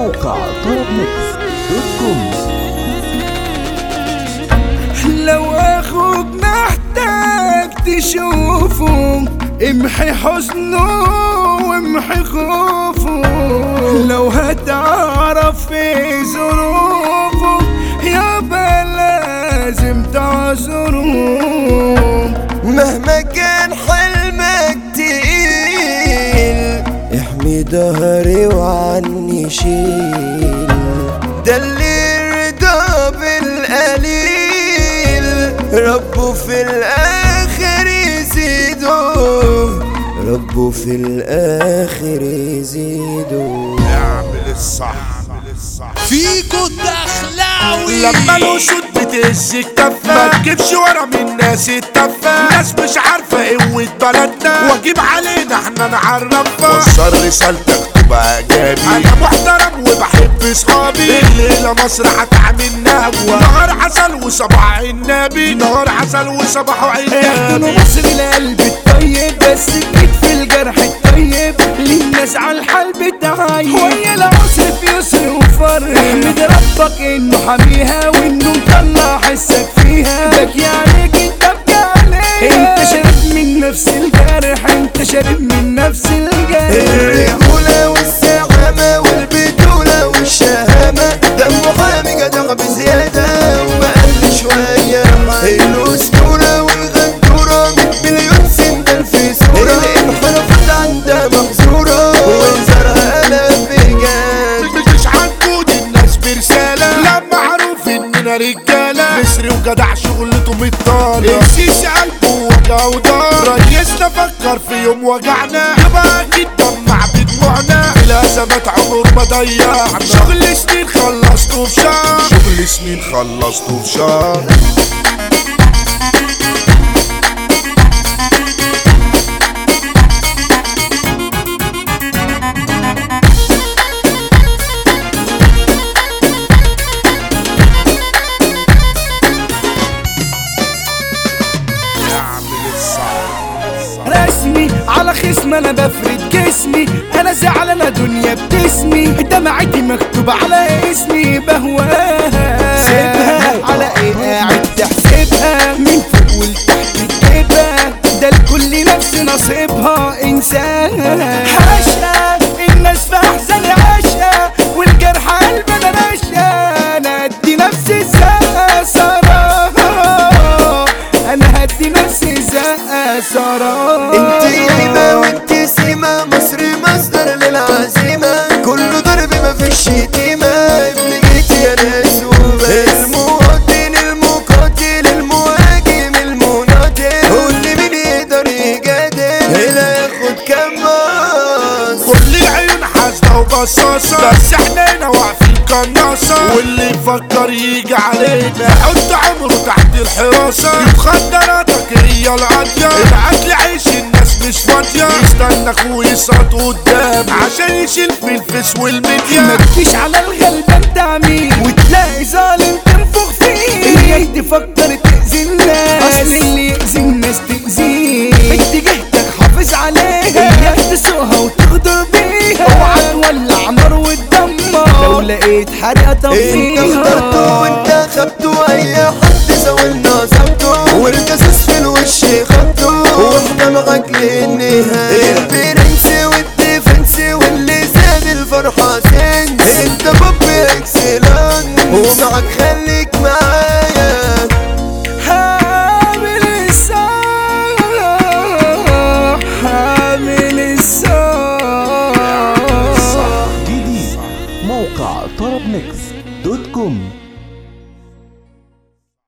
موقع طرب ميكس دوت كوم لو اخوك محتاج تشوفه امحي حزنه وامحي خوفه لو هتعرف في ظروفه يابا لازم تعذره مهما كان حلمك تقيل احمي ظهري وعني شيل ده اللي رضا بالقليل ربه في الاخر يزيده ربه في الاخر يزيده اعمل الصح فيكو الدخلاوي لما الوشوط بتهز الكفة ما تجيبش ورا من الناس التفة ناس مش عارفة قوة بلدنا واجيب علينا احنا نعرفها وصل رسالتك تبقى ايجابي انا محترم وبحب صحابي الليلة مصر هتعمل نهوة نهار عسل وصباح النبي نهار عسل وصباح احنا النبي مصر القلب الطيب بس ايد في الجرح الطيب للناس على الحال بتعايب ويا العسر في يسر وفرح احمد ربك انه حاميها وانه مطلع حسك فيها بكي عليك انت بكي عليك انت شارب من نفس الجرح انت شارب من نفس الجرح الرجولة والزعامة والبطولة والشهامة دمه حامي جدع بزيادة وبقل شوية الأسطورة والغدورة مية مليون سندل في صورة اللي انحرفت عندها مخزورة وانزرها قلب بجد مش عنكود الناس برسالة لا معروف اننا رجالة مصري وجدع شغلته مطالة السيسي قلبه وجع ودار ريسنا فكر في يوم وجعنا يبقى اكيد دمع بدموعنا الازمات عمر ما ضيعنا شغل سنين خلصته في شهر شغل سنين خلصته في شهر اعمل الصح رسمي على خصم انا بفرد جسمي انا زعلانة دنيا بتسمي دمعتي مكتوب على اسمي بهواها سيبها على ايه قاعد تحسبها من فوق ولتحت تجيبها ده لكل نفس نصيبها انساها حاشا الناس في احزان عاشا والجرح قلب انا راشا انا ادي نفسي زقه صراحه انا هدي نفسي زقه صراحه انت قايمة وانت سيمة مصر مصدر للعزيمة كله ضرب مفيش شتيمة ابن جيتي يا ناس وبس المواطن المقاتل المهاجم المناضل واللي مين يقدر يجادل هنا ياخد كام باص كل العيون حاسدة وبصاصة بس احنا هنا واقفين قناصة واللي يفكر يجي علينا يحط عمره تحت الحراسة مخدراتك هي القاضية العدل عيش الناس مش فاضية يستنى اخوه يسقط قدام عشان يشيل في الفيس والميديا ما تجيش على الغلبان تعميل وتلاقي ظالم تنفخ فيه هي تفكر تأذي الناس اصل اللي يأذي الناس تأذيه اتجاهتك حافظ عليها هي تسوقها وتغدر بيها اوعى تولع نار وتدمر لو لقيت حرقة انت اخترته طفيها وانت خدته اي حد زاولنا ظبطه والجاسوس في الوش خدته واحنا معاك للنهاية البرنس والديفنس واللي زاد الفرحة سنس انت بوب اكسلانس ومعاك خليك معايا حامل الصح حامل الصح جديد موقع طرب ميكس دوت كوم